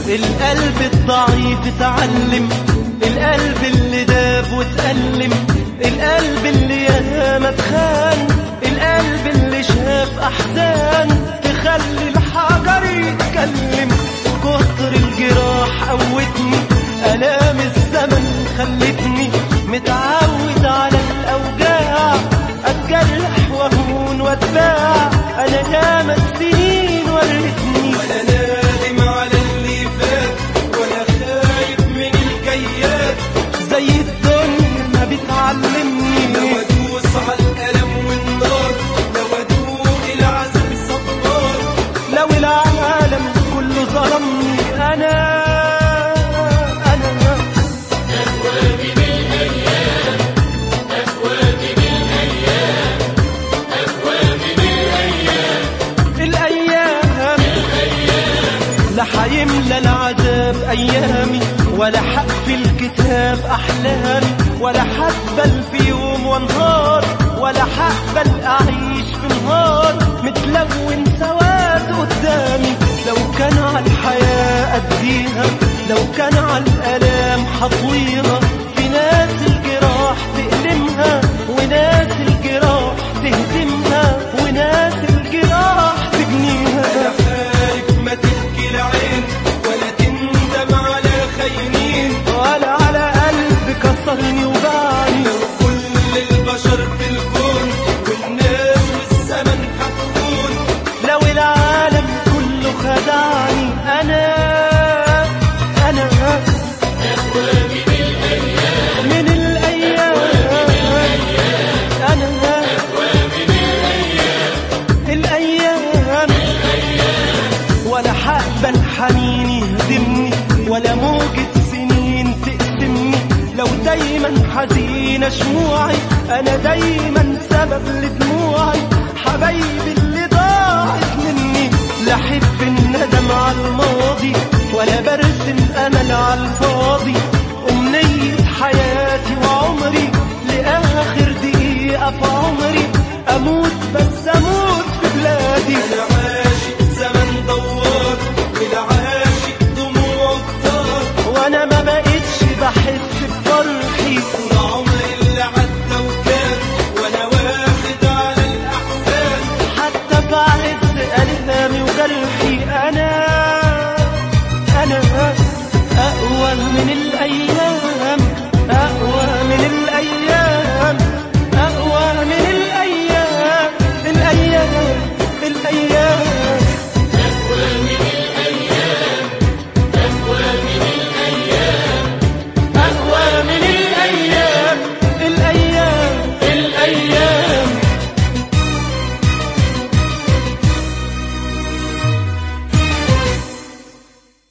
القلب الضعيف اتعلم القلب اللي داب واتألم القلب اللي ياما اتخان القلب اللي شاف أحزان تخلي الحجر يتكلم كتر الجراح قوتني آلام الزمن خلتني متعود على الأوجاع أتجرح وأهون وأتباع أنا ياما السنين ورتني ولا نادم على اللي فات ولا خايف من الجيات زي الدنيا ما بتعلمني لو ادوس على الألم والنار لو ادوق العذاب صبار لو العالم كله ظلمني انا انا الايام لا حيملى العذاب ايامي ولا حقفل الكتاب احلامي ولا حقبل في يوم وانهار ولا حقبل اعيش في نهار متلون سواد قدامي لو كان على الحياه اديها لو كان على الالام حطويها في ناس الجراح تألمها وناس الجراح تهدمها وناس الجراح تبنيها أنا خايف ما تبكي العين ولا تندم على خاينين ولا على قلب كسرني وباعني لو كل البشر في الكون والناس والزمن هتكون لو العالم كله خدعني انا انا من الايام انا الايام ولا حقبل حنين يهدمني ولا موجة سنين تقسمني لو دايما حزينة شموعي انا دايما سبب لدموعي حبايبي اللي ضاعت مني لا احب الندم على الماضي ولا برسم امل على الفاضي